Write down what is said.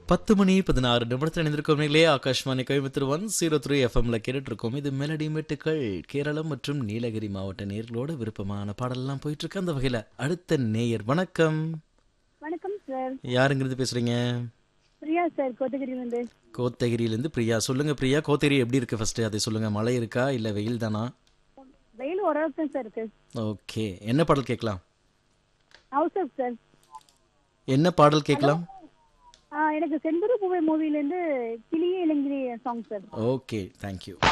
பத்து மணி பதினாறு நிமிடத்தில் இணைந்திருக்கோம் நீங்களே Akashvani Coimbatore one zero three எஃப்எம்ல கேட்டுட்டு இருக்கோம் இது மெலடி மெட்டுக்கள் கேரளம் மற்றும் நீலகிரி மாவட்ட நேர்களோட விருப்பமான பாடலாம் போயிட்டு இருக்கு அந்த வகையில அடுத்த நேயர் வணக்கம் வணக்கம் சார் யாருங்கிறது பேசுறீங்க பிரியா சார் கோத்தகிரிலேருந்து கோத்தகிரியிலேருந்து பிரியா சொல்லுங்க பிரியா கோத்தகிரி எப்படி இருக்கு ஃபர்ஸ்ட் அதை சொல்லுங்க மழை இருக்கா இல்ல வெயில் தானா வெயில் ஓரளவுக்கு தான் சார் இருக்கு ஓகே என்ன பாடல் கேட்கலாம் ஹவுஸ் ஆஃப் சார் என்ன பாடல் கேட்கலாம் ஆ, எனக்கு செந்தூர பூவை மூவிலேருந்து கிளியே இளங்கிரி சாங் சார் ஓகே தேங்க்யூ